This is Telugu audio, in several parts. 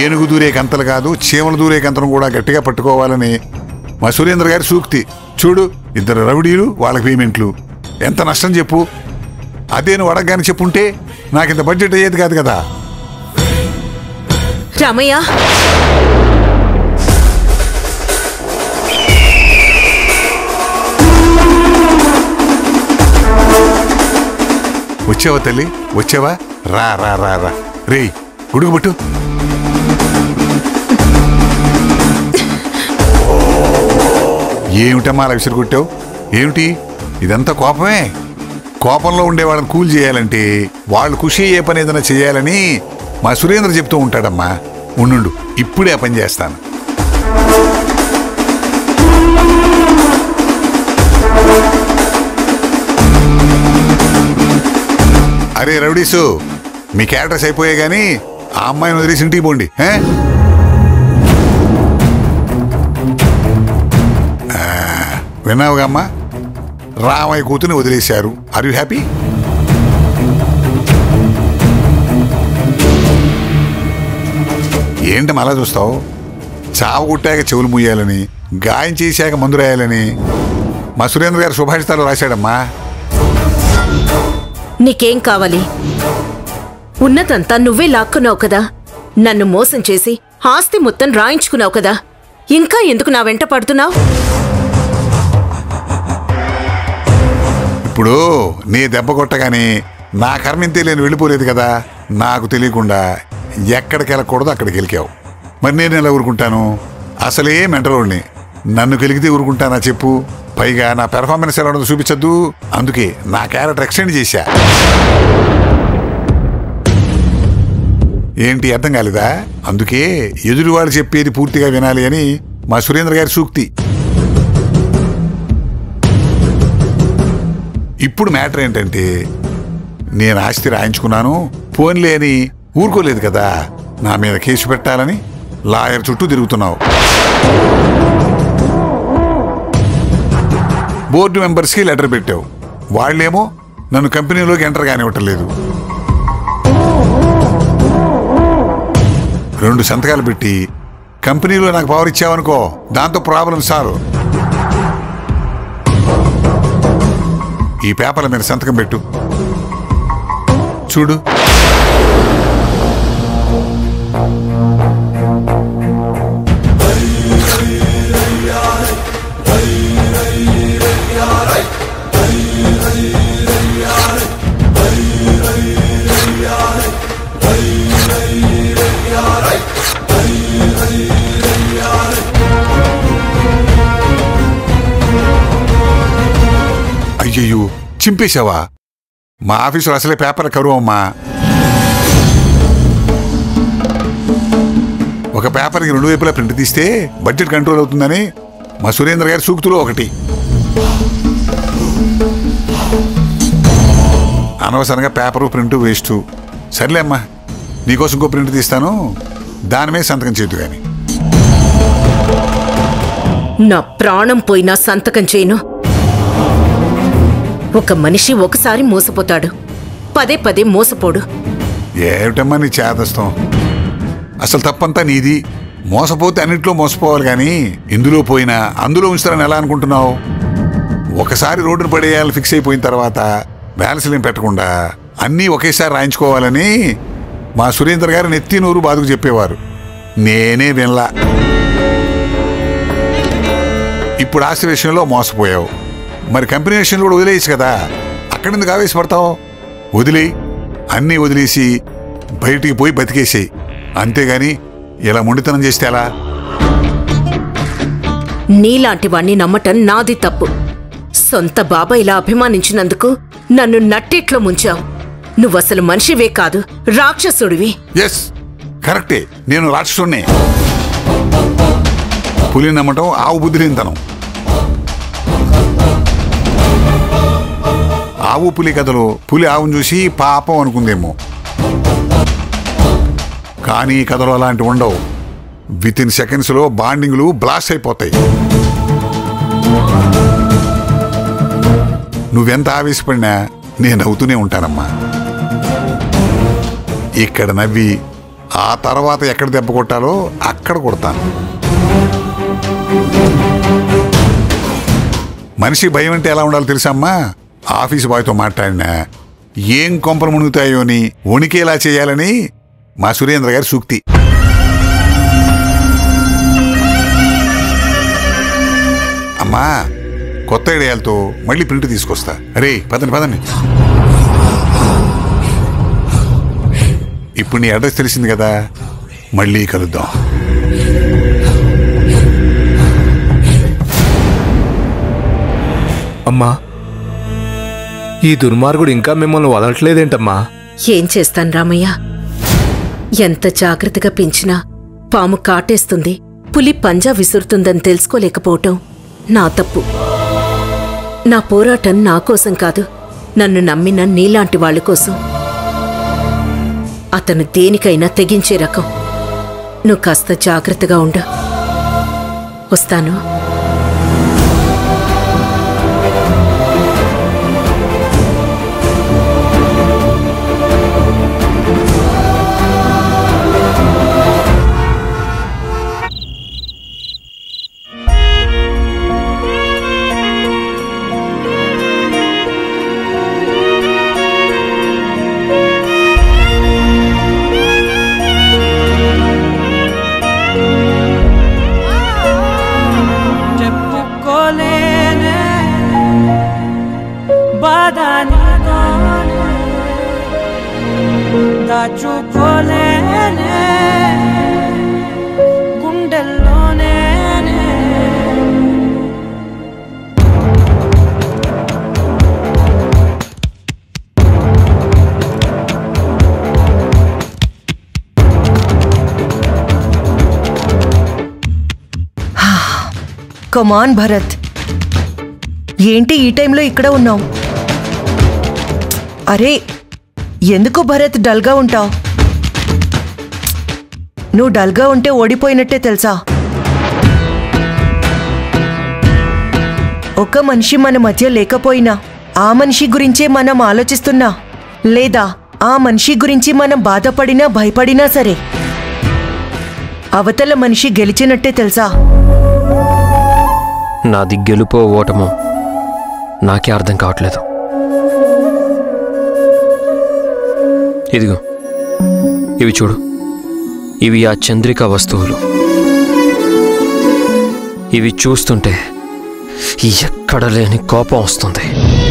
ఏనుగు దూరే కంతలు కాదు చీమలు దూరే కంతను కూడా గట్టిగా పట్టుకోవాలని మా సురేంద్ర గారి సూక్తి చూడు ఇద్దరు రౌడీలు వాళ్ళకి పేమెంట్లు ఎంత నష్టం చెప్పు అదే నువ్వు అడగగానే చెప్పుంటే నాకు ఇంత బడ్జెట్ అయ్యేది కాదు కదా రామయ్య వచ్చావా తల్లి వచ్చావా రా రా రా రా రేయ్ గుడుగు పట్టు ఏమిటమ్మా అలా విసిరి కొట్టావు ఏమిటి ఇదంతా కోపమే కోపంలో ఉండే వాళ్ళని కూల్ చేయాలంటే వాళ్ళు ఖుషి అయ్యే పని ఏదైనా చేయాలని మా సురేంద్ర చెప్తూ ఉంటాడమ్మా ఉండు ఇప్పుడే ఆ పని చేస్తాను అరే రౌడీసు మీ క్యారెక్టర్స్ అయిపోయాయి కానీ ఆ అమ్మాయిని వదిలేసి ఇంటికి పోండి ఏ? ఆ, విన్నావుగా అమ్మా రామయ్య కూతుని వదిలేశారు ఆర్ యు హ్యాపీ ఏంటి అలా చూస్తావు చావు కొట్టాక చెవులు ముయ్యాలని గాయం చేశాక మందు రాయాలని మా సురేంద్ర గారు సుభాషితాలు రాశాడమ్మా నీకేం కావాలి ఉన్నదంతా నువ్వే లాక్కున్నావు కదా నన్ను మోసం చేసి ఆస్తి మొత్తం రాయించుకున్నావు కదా ఇంకా ఎందుకు నా వెంట పడుతున్నావు ఇప్పుడు నీ దెబ్బ కొట్టగానే నా కర్మింతే నేను వెళ్ళిపోలేదు కదా నాకు తెలియకుండా ఎక్కడికి వెళ్ళకూడదు అక్కడికి గెలికావు మరి నేను ఎలా ఊరుకుంటాను అసలే మెంటలోడిని నన్ను గెలిగితే ఊరుకుంటానా చెప్పు పైగా నా పెర్ఫార్మెన్స్ ఎలా ఉండదో చూపించద్దు అందుకే నా క్యారెక్టర్ ఎక్స్టెండ్ చేశా ఏంటి అర్థం కాలేదా అందుకే ఎదురువాడు చెప్పేది పూర్తిగా వినాలి అని మా సురేంద్ర గారి సూక్తి ఇప్పుడు మ్యాటర్ ఏంటంటే నేను ఆస్తి రాయించుకున్నాను పోన్లే అని ఊరుకోలేదు కదా నా మీద కేసు పెట్టాలని లాయర్ చుట్టూ తిరుగుతున్నావు బోర్డు మెంబర్స్కి లెటర్ పెట్టావు వాళ్ళేమో నన్ను కంపెనీలోకి ఎంటర్ కానివ్వటం లేదు రెండు సంతకాలు పెట్టి కంపెనీలో నాకు పవర్ ఇచ్చావనుకో దాంతో ప్రాబ్లం సారు ఈ పేపర్ల మీద సంతకం పెట్టు చూడు అయ్యయ్యో చింపేశావా మా ఆఫీసులో అసలే పేపర్ కరువు అమ్మా ఒక పేపర్కి రెండు వైపులా ప్రింట్ తీస్తే బడ్జెట్ కంట్రోల్ అవుతుందని మా సురేంద్ర గారి సూక్తులు ఒకటి అనవసరంగా పేపరు ప్రింట్ వేస్ట్ సర్లే అమ్మా నీకోసం ఇంకో ప్రింట్ తీస్తాను దాని మీద సంతకం చేద్దు కానీ నా ప్రాణం పోయినా సంతకం చేయను ఒక మనిషి ఒకసారి మోసపోతాడు పదే పదే మోసపోడు ఏమిటమ్మా నీ చేదస్తాం అసలు తప్పంతా నీది మోసపోతే అన్నింటిలో మోసపోవాలి కానీ ఇందులో పోయినా అందులో ఉంచుతారని ఎలా అనుకుంటున్నావు ఒకసారి రోడ్డును పడేయాలని ఫిక్స్ అయిపోయిన తర్వాత బ్యాలెన్స్లేం పెట్టకుండా అన్నీ ఒకేసారి రాయించుకోవాలని మా సురేంద్ర గారు నెత్తి నూరు బాదుకు చెప్పేవారు నేనే వినలా ఇప్పుడు ఆస్తి విషయంలో మోసపోయావు మరి కంపెనీ విషయంలో కూడా వదిలేయచ్చు కదా అక్కడెందుకు ఆవేశపడతావు వదిలేయి అన్నీ వదిలేసి బయటికి పోయి బతికేసేయి అంతేగాని ఇలా మొండితనం చేస్తే ఎలా నీలాంటి వాణ్ణి నమ్మటం నాది తప్పు సొంత బాబా ఇలా అభిమానించినందుకు నన్ను నట్టేట్లో ముంచావు నువ్వసలు మనిషివే కాదు రాక్షసుడివి ఎస్ కరెక్టే నేను రాక్షసుణ్ణే పులి నమ్మటం ఆవు బుద్ధిహీనతనం ఆవు పులి కథలో పులి ఆవును చూసి పాపం అనుకుందేమో కానీ ఈ కథలో అలాంటి ఉండవు విత్ ఇన్ సెకండ్స్లో బాండింగ్లు బ్లాస్ట్ అయిపోతాయి నువ్వెంత ఆవేశపడినా నేను నవ్వుతూనే ఉంటానమ్మా ఇక్కడ నవ్వి ఆ తర్వాత ఎక్కడ దెబ్బ కొట్టాలో అక్కడ కొడతాను మనిషి భయం అంటే ఎలా ఉండాలో తెలుసమ్మా ఆఫీస్ బాయ్తో మాట్లాడినా ఏం కొంపలు మునుగుతాయో అని వణికేలా చేయాలని మా సురేంద్ర గారి సూక్తి అమ్మా కొత్త ఐడియాలతో మళ్ళీ ప్రింట్ తీసుకొస్తా అరే పదండి పదండి ఇప్పుడు నీ అడ్రస్ తెలిసింది కదా మళ్ళీ కలుద్దాం అమ్మా ఈ దుర్మార్గుడు ఇంకా మిమ్మల్ని వదలట్లేదేంటమ్మా ఏం చేస్తాను రామయ్య ఎంత జాగ్రత్తగా పెంచినా పాము కాటేస్తుంది పులి పంజా విసురుతుందని తెలుసుకోలేకపోవటం నా తప్పు నా పోరాటం నా కోసం కాదు నన్ను నమ్మిన నీలాంటి వాళ్ళ కోసం అతను దేనికైనా తెగించే రకం నువ్వు కాస్త జాగ్రత్తగా ఉండు వస్తాను చెప్పుకోలేనే బాధ నీతోనే దాచుకోలేనే గుండెల్లోనే కమాన్ భరత్ ఏంటి ఈ టైంలో ఇక్కడ ఉన్నావు అరే ఎందుకు భరత్ డల్గా ఉంటావు నువ్వు డల్గా ఉంటే ఓడిపోయినట్టే తెలుసా ఒక మనిషి మన మధ్య లేకపోయినా ఆ మనిషి గురించే మనం ఆలోచిస్తున్నా లేదా ఆ మనిషి గురించి మనం బాధపడినా భయపడినా సరే అవతల మనిషి గెలిచినట్టే తెలుసా నాది గెలుపో ఓటమో నాకే అర్థం కావట్లేదు ఇదిగో ఇవి చూడు ఇవి ఆ చంద్రిక వస్తువులు ఇవి చూస్తుంటే ఎక్కడ లేని కోపం వస్తుంది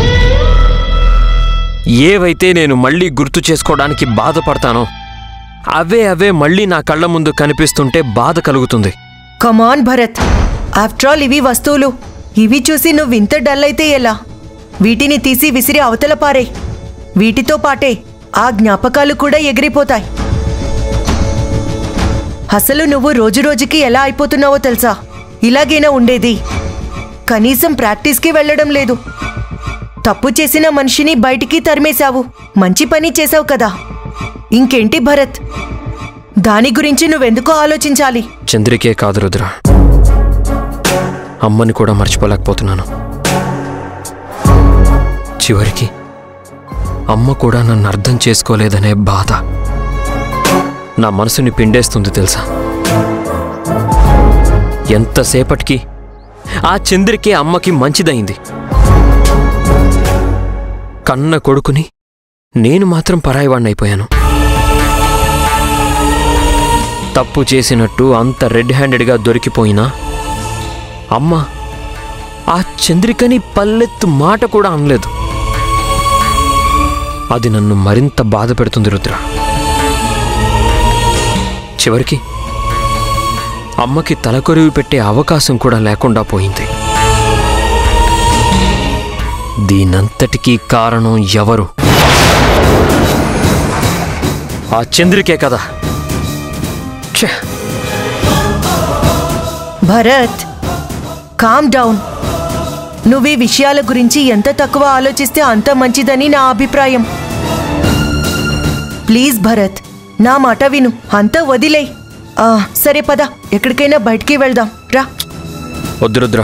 ఏవైతే నేను మళ్ళీ గుర్తు చేసుకోవడానికి బాధపడతానో అవే అవే మళ్ళీ నా కళ్ళ ముందు కనిపిస్తుంటే బాధ కలుగుతుంది కమాన్ భరత్ ఆఫ్టర్ ఆల్ ఇవి వస్తువులు ఇవి చూసి నువ్వు ఇంత డల్ అయితే ఎలా వీటిని తీసి విసిరి అవతల పారే వీటితో పాటే ఆ జ్ఞాపకాలు కూడా ఎగిరిపోతాయి అసలు నువ్వు రోజురోజుకి ఎలా అయిపోతున్నావో తెలుసా ఇలాగైనా ఉండేది కనీసం ప్రాక్టీస్కి వెళ్ళడం లేదు తప్పు చేసిన మనిషిని బయటికి తరిమేశావు మంచి పని చేశావు కదా ఇంకేంటి భరత్ దాని గురించి నువ్వెందుకో ఆలోచించాలి చంద్రికే కాదు రుద్ర అమ్మని కూడా మర్చిపోలేకపోతున్నాను చివరికి అమ్మ కూడా నన్ను అర్థం చేసుకోలేదనే బాధ నా మనసుని పిండేస్తుంది తెలుసా ఎంతసేపటికి ఆ చంద్రికే అమ్మకి మంచిదయింది కన్న కొడుకుని నేను మాత్రం పరాయివాణ్ణైపోయాను తప్పు చేసినట్టు అంత రెడ్ హ్యాండెడ్గా దొరికిపోయినా అమ్మ ఆ చంద్రికని పల్లెత్తు మాట కూడా అనలేదు అది నన్ను మరింత బాధ పెడుతుంది రుద్ర చివరికి అమ్మకి తలకొరివి పెట్టే అవకాశం కూడా లేకుండా పోయింది దీనంతటికీ కారణం ఎవరు ఆ చంద్రికే కదా ఛే భరత్ కామ్ డౌన్ నువ్వు ఈ విషయాల గురించి ఎంత తక్కువ ఆలోచిస్తే అంత మంచిదని నా అభిప్రాయం ప్లీజ్ భరత్ నా మాట విను అంతా వదిలేయ్ ఆ, సరే పద ఎక్కడికైనా బయటికి వెళ్దాం రా వద్దు రుద్ర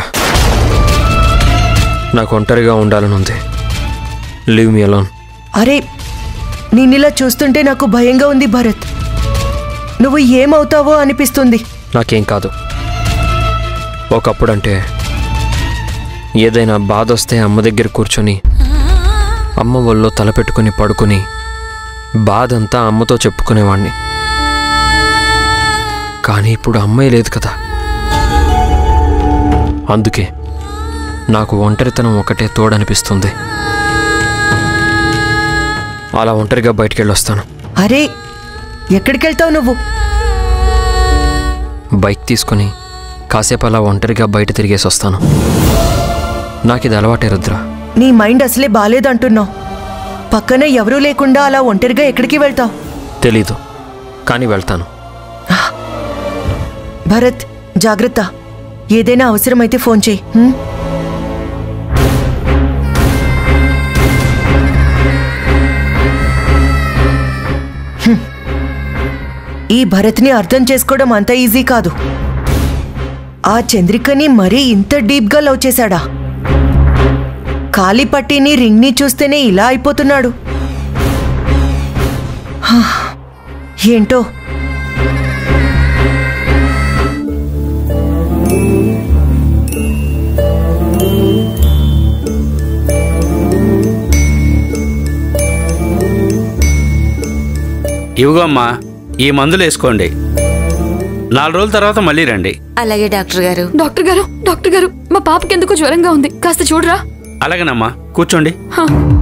నాకు ఒంటరిగా ఉండాలనుంది లీవ్ మీ అలోన్ అరే నిన్నిలా చూస్తుంటే నాకు భయంగా ఉంది భరత్ నువ్వు ఏమవుతావో అనిపిస్తుంది నాకేం కాదు ఒకప్పుడంటే ఏదైనా బాధ వస్తే అమ్మ దగ్గర కూర్చొని అమ్మ ఒళ్ళో తల పెట్టుకుని పడుకుని బాధంతా అమ్మతో చెప్పుకునేవాణ్ణి కానీ ఇప్పుడు అమ్మాయి లేదు కదా అందుకే నాకు ఒంటరితనం ఒకటే తోడనిపిస్తుంది అలా ఒంటరిగా బయటికి వెళ్ళొస్తాను అరే ఎక్కడికి వెళ్తావు నువ్వు బైక్ తీసుకుని కాసేపు అలా ఒంటరిగా బయట తిరిగేసి వస్తాను నాకు ఇది అలవాటే రుద్ర నీ మైండ్ అసలే బాలేదంటున్నావు పక్కన ఎవరూ లేకుండా అలా ఒంటరిగా ఎక్కడికి వెళ్తావు తెలీదు కానీ వెళ్తాను భరత్ జాగ్రత్త ఏదైనా అవసరమైతే ఫోన్ చేయి హ్మ్? హ్మ్. ఈ భరత్ని అర్థం చేసుకోవడం అంత ఈజీ కాదు ఆ చంద్రికని మరీ ఇంత డీప్గా లవ్ చేశాడా కాలి పట్టిని రింగ్ని చూస్తేనే ఇలా అయిపోతున్నాడు హా, ఏంటో ఇవిగోమ్మా ఈ మందులు వేసుకోండి నాలుగు రోజుల తర్వాత మళ్ళీ రండి అలాగే డాక్టర్ గారు డాక్టర్ గారు డాక్టర్ గారు మా పాపకి ఎందుకు జ్వరంగా ఉంది కాస్త చూడరా అలాగేనమ్మా కూర్చోండి హా.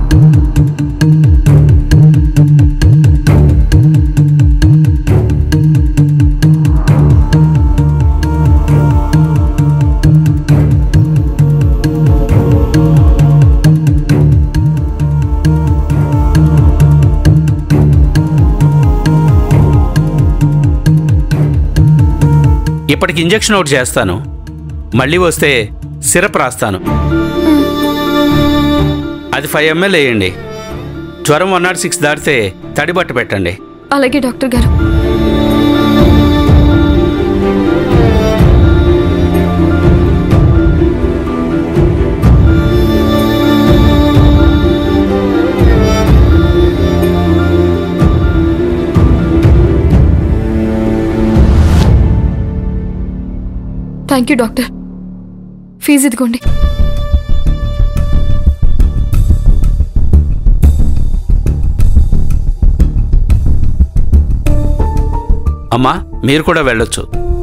ఇప్పటికి ఇంజెక్షన్ ఒకటి చేస్తాను మళ్ళీ వస్తే సిరప్ రాస్తాను అది ఫైవ్ ఎంఎల్ వేయండి జ్వరం వన్ నాట్ సిక్స్ దాటితే తడి బట్ట పెట్టండి అలాగే డాక్టర్ గారు థ్యాంక్ యూ డాక్టర్ ఫీజు ఇదిగోండి అమ్మా మీరు కూడా వెళ్ళొచ్చు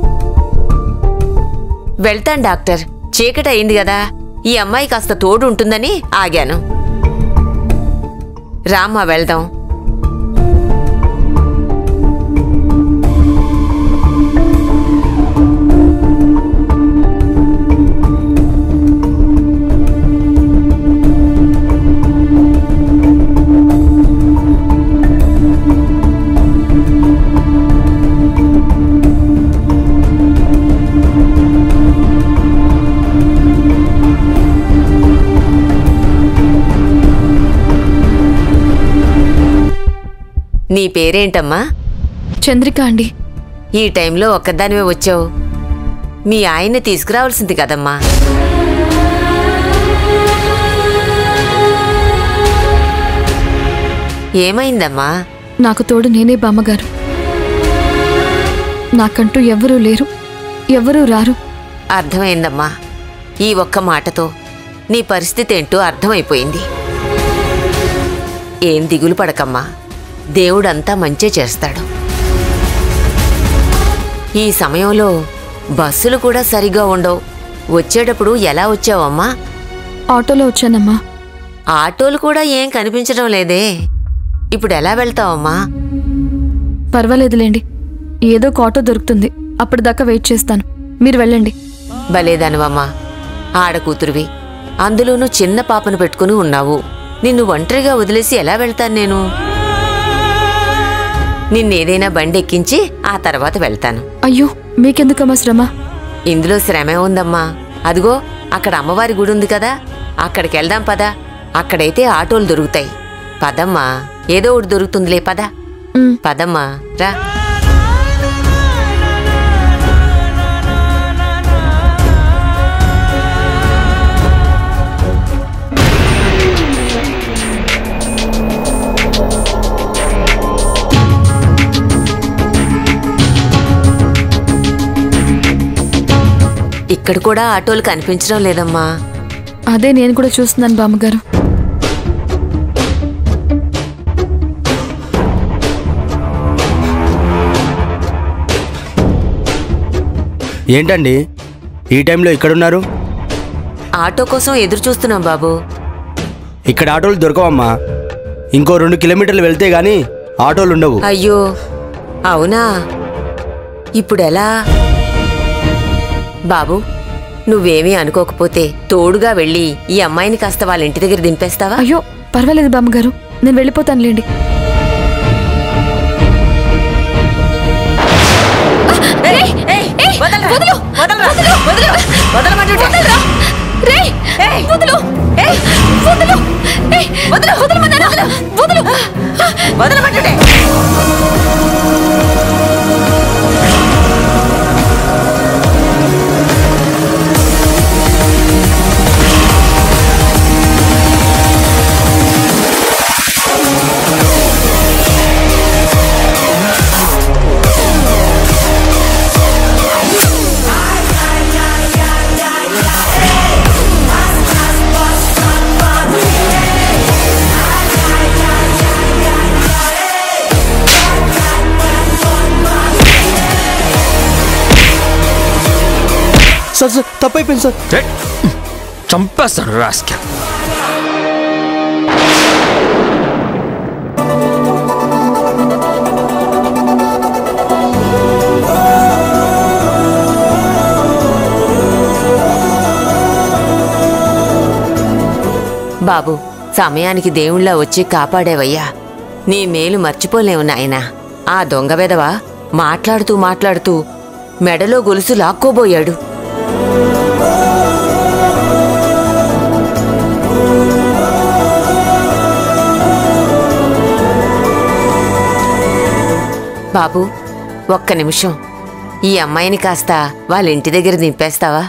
వెళ్తాను డాక్టర్ చీకటి అయింది కదా ఈ అమ్మాయి కాస్త తోడు ఉంటుందని ఆగాను రామ్మా వెళ్దాం నీ పేరేంటమ్మా చంద్రిక అండి ఈ టైంలో ఒక్కదానివే వచ్చావు మీ ఆయన్ని తీసుకురావాల్సింది కదమ్మా ఏమైందమ్మా నాకు తోడు నేనే బామ్మగారు నాకంటూ ఎవ్వరూ లేరు ఎవ్వరూ రారు అర్థమైందమ్మా ఈ ఒక్క మాటతో నీ పరిస్థితి ఏంటో అర్థమైపోయింది ఏం దిగులు పడకమ్మా దేవుడంతా మంచే చేస్తాడు ఈ సమయంలో బస్సులు కూడా సరిగా ఉండవు వచ్చేటప్పుడు ఎలా వచ్చావమ్మా ఆటోలో వచ్చానమ్మా ఆటోలు కూడా ఏం కనిపించడం లేదే ఇప్పుడు ఎలా వెళ్తావమ్మా పర్వాలేదులేండి ఏదో ఒక ఆటో దొరుకుతుంది అప్పటిదాకా వెయిట్ చేస్తాను మీరు వెళ్ళండి భలేదానివమ్మా ఆడ కూతురువి అందులోనూ చిన్న పాపను పెట్టుకుని ఉన్నావు నిన్ను ఒంటరిగా వదిలేసి ఎలా వెళ్తాను నేను నిన్నేదైనా బండి ఎక్కించి ఆ తర్వాత వెళ్తాను అయ్యో మీకెందుకమ్మా శ్రమ ఇందులో శ్రమే ఉందమ్మా అదిగో అక్కడ అమ్మవారి గుడి ఉంది కదా అక్కడికి వెళ్దాం పదా అక్కడైతే ఆటోలు దొరుకుతాయి పదమ్మా ఏదో ఒకటి దొరుకుతుందిలే పద ఉమ్. పదమ్మా రా ఇక్కడ కూడా ఆటోలు కనిపించడం లేదమ్మా అదే నేను కూడా చూస్తున్నాను బామ్మగారు ఏంటండి ఈ టైంలో ఇక్కడున్నారు ఆటో కోసం ఎదురు చూస్తున్నాం బాబు ఇక్కడ ఆటోలు దొరకవమ్మా ఇంకో రెండు కిలోమీటర్లు వెళ్తే గానీ ఆటోలు ఉండవు అయ్యో అవునా ఇప్పుడెలా బాబు నువ్వేమీ అనుకోకపోతే తోడుగా వెళ్ళి ఈ అమ్మాయిని కాస్త వాళ్ళ ఇంటి దగ్గర దింపేస్తావా అయ్యో పర్వాలేదు బామ్మగారు నేను వెళ్ళిపోతానులేండి సార్ సార్ తప్పైపోయింది సార్ ఛే! చంపేస్తాను రాస్కెల్ బాబు సమయానికి దేవుళ్ళ వచ్చి కాపాడేవయ్యా నీ మేలు మర్చిపోలేవు నాయనా ఆ దొంగ వెదవ మాట్లాడుతూ మాట్లాడుతూ మెడలో గొలుసు లాక్కోబోయాడు బాబు ఒక్క నిమిషం ఈ అమ్మాయిని కాస్త వాళ్ళ ఇంటి దగ్గర దింపేస్తావా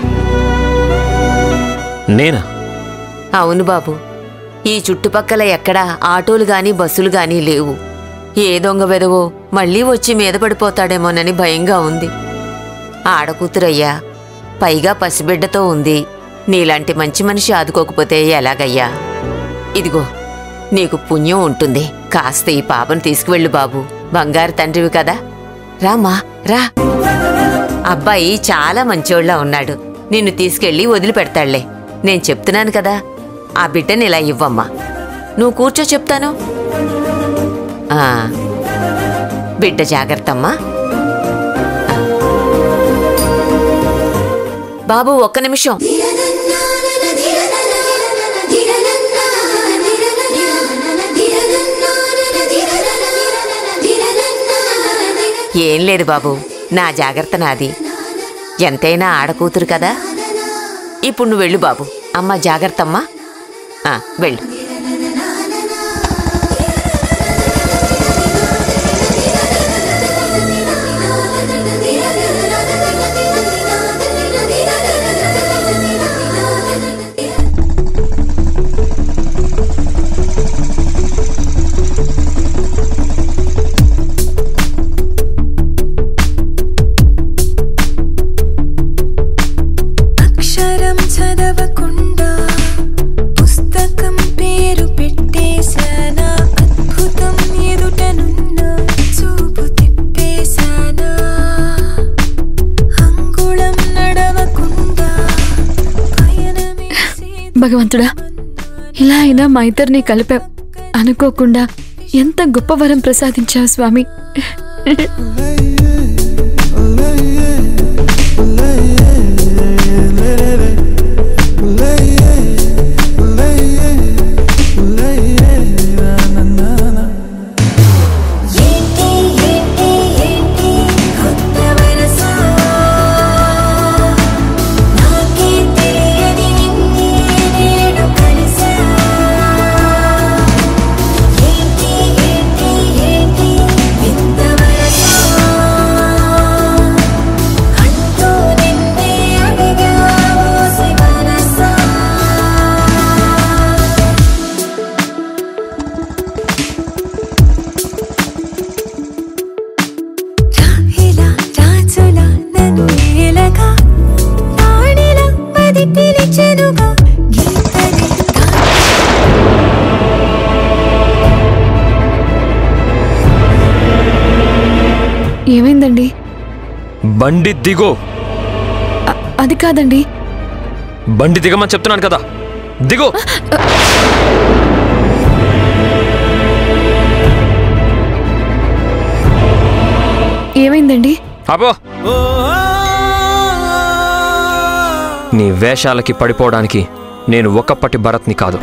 నేనా అవును బాబు ఈ చుట్టుపక్కల ఎక్కడా ఆటోలు గాని బస్సులు గాని లేవు ఏ దొంగ వెదవో మళ్ళీ వచ్చి మీద పడిపోతాడేమోనని భయంగా ఉంది ఆడకూతురయ్యా పైగా పసిబిడ్డతో ఉంది నీలాంటి మంచి మనిషి ఆదుకోకపోతే ఎలాగయ్యా ఇదిగో నీకు పుణ్యం ఉంటుంది కాస్త ఈ పాపను తీసుకువెళ్ళు బాబు బంగారు తండ్రివి కదా రామా రా అబ్బాయి చాలా మంచోళ్ళ ఉన్నాడు నిన్ను తీసుకెళ్ళి వదిలిపెడతాళ్లే నేను చెప్తున్నాను కదా ఆ బిడ్డని ఇలా ఇవ్వమ్మా నువ్వు కూర్చో చెప్తాను ఆ, బిడ్డ జాగ్రత్తమ్మా ఆ. బాబు ఒక్క నిమిషం ఏం లేదు బాబు నా జాగ్రత్త నాది ఎంతైనా ఆడకూతురు కదా ఇప్పుడు నువ్వు వెళ్ళు బాబు అమ్మ జాగ్రత్తమ్మా ఆ, వెళ్ళు అక్షరం చదవకుండా పుస్తకం పేరు పెట్టేశానా అద్భుతం ఎదుటనున్న చూపు తిప్పేశానా అంగుళం నడవకుండా పయనమేసే భగవంతుడా ఇలా అయినా మా ఇద్దరిని కలిపా అనుకోకుండా ఎంత గొప్ప వరం ప్రసాదించావు స్వామి ఏంటి ఏంటి ఏంటి కొత్త వరస నాకే తెలియని నిన్నే నేడు కలిసా ఏంటి ఏంటి ఏంటి వింత వరస అంటూ నిన్నే అడిగా ఓసి వరస ఏమైందండి బండి దిగో అ- అది కాదండి బండి దిగమని చెప్తున్నాను కదా దిగో ఏమైందండి అబో నీ వేషాలకి పడిపోవడానికి నేను ఒకప్పటి భరత్ని కాదు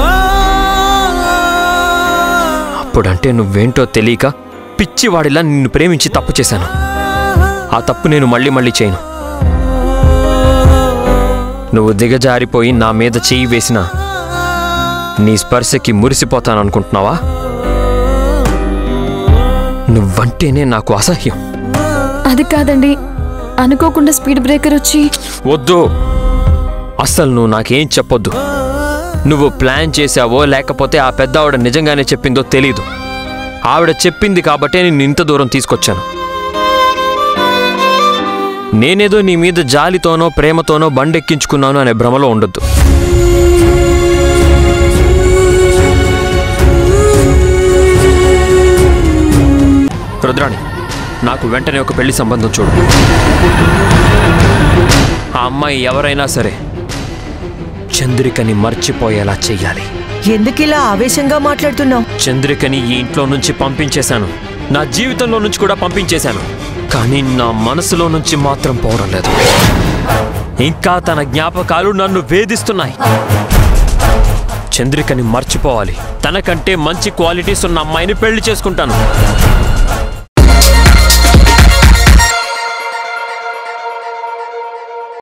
అప్పుడంటే నువ్వేంటో తెలియక పిచ్చివాడిలా నిన్ను ప్రేమించి తప్పు చేశాను ఆ తప్పు నేను మళ్ళీ మళ్ళీ చేయను నువ్వు దిగజారిపోయి నా మీద చెయ్యి వేసినా నీ స్పర్శకి మురిసిపోతాననుకుంటున్నావా నువ్వంటేనే నాకు అసహ్యం అది కాదండి అనుకోకుండా స్పీడ్ బ్రేకర్ వచ్చి వద్దు అస్సలు నువ్వు నాకేం చెప్పొద్దు నువ్వు ప్లాన్ చేసావో లేకపోతే ఆ పెద్ద ఆవిడ నిజంగానే చెప్పిందో తెలీదు ఆవిడ చెప్పింది కాబట్టే నేను ఇంత దూరం తీసుకొచ్చాను నేనేదో నీ మీద జాలితోనో ప్రేమతోనో బండెక్కించుకున్నాను అనే భ్రమలో ఉండొద్దు రుద్రాణి నాకు వెంటనే ఒక పెళ్లి సంబంధం చూడు ఆ అమ్మాయి ఎవరైనా సరే చంద్రికని మర్చిపోయేలా చెయ్యాలి ఎందుకిలా ఆవేశంగా మాట్లాడుతున్నావు చంద్రికని ఈ ఇంట్లో నుంచి పంపించేశాను నా జీవితంలో నుంచి కూడా పంపించేశాను కానీ నా మనసులో నుంచి మాత్రం పోవడం లేదు ఇంకా తన జ్ఞాపకాలు నన్ను వేధిస్తున్నాయి చంద్రికని మర్చిపోవాలి తనకంటే మంచి క్వాలిటీస్ ఉన్న అమ్మాయిని పెళ్లి చేసుకుంటాను